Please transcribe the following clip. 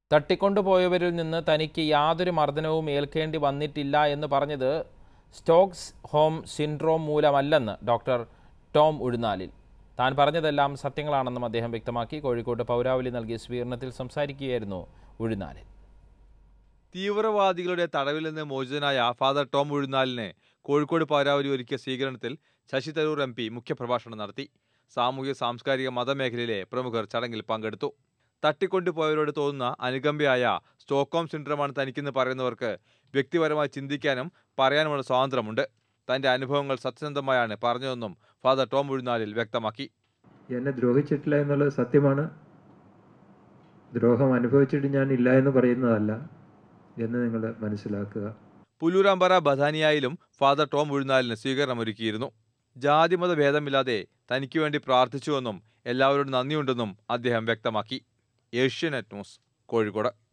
തട്ടിക്കൊണ്ടുപോയവരിൽ നിന്ന് തനിക്ക് യാതൊരു മർദ്ദനവും ഏൽക്കേണ്ടി വന്നിട്ടില്ല എന്ന് പറഞ്ഞത് സ്റ്റോക്സ് ഹോം സിൻഡ്രോം മൂലമല്ലെന്ന് ഡോക്ടർ ടോം ഉഴുന്നാലിൽ താൻ പറഞ്ഞതെല്ലാം സത്യങ്ങളാണെന്നും അദ്ദേഹം വ്യക്തമാക്കി കോഴിക്കോട് പൗരാവലി നൽകിയ സ്വീകരണത്തിൽ സംസാരിക്കുകയായിരുന്നു ഉഴുന്നാലിൽ തീവ്രവാദികളുടെ തടവിൽ നിന്ന് മോചിതനായ ഫാദർ ടോം ഉഴുന്നാലിനെ കോഴിക്കോട് പൗരാവലി ഒരുക്കിയ സ്വീകരണത്തിൽ ശശി തരൂർ എം പി മുഖ്യപ്രഭാഷണം നടത്തി സാമൂഹ്യ സാംസ്കാരിക മതമേഖലയിലെ പ്രമുഖർ ചടങ്ങിൽ പങ്കെടുത്തു തട്ടിക്കൊണ്ടുപോയവരോട് തോന്നുന്ന അനുകമ്പയായ സ്റ്റോക്ക്ഹോം സിൻഡ്രമാണ് തനിക്കെന്ന് പറയുന്നവർക്ക് വ്യക്തിപരമായി ചിന്തിക്കാനും പറയാനുമുള്ള സ്വാതന്ത്ര്യമുണ്ട് തന്റെ അനുഭവങ്ങൾ സത്യസന്ധമായാണ് പറഞ്ഞതെന്നും ഫാദർ ടോം ഉഴുന്നാലിൽ വ്യക്തമാക്കി എന്നെ ദ്രോഹിച്ചിട്ടില്ല എന്നുള്ളത് സത്യമാണ് ദ്രോഹം അനുഭവിച്ചിട്ട് ഞാൻ ഇല്ല എന്ന് പറയുന്നതല്ല എന്ന് നിങ്ങൾ മനസ്സിലാക്കുക പുല്ലൂരാമ്പറ ബഥാനിയായിലും ഫാദർ ടോം ഉഴുന്നാലിന് സ്വീകരണമൊരുക്കിയിരുന്നു ജാതിമത ഭേദമില്ലാതെ തനിക്ക് വേണ്ടി പ്രാർത്ഥിച്ചുവെന്നും എല്ലാവരോടും നന്ദിയുണ്ടെന്നും അദ്ദേഹം വ്യക്തമാക്കി ഏഷ്യാനെറ്റ് ന്യൂസ് കോഴിക്കോട്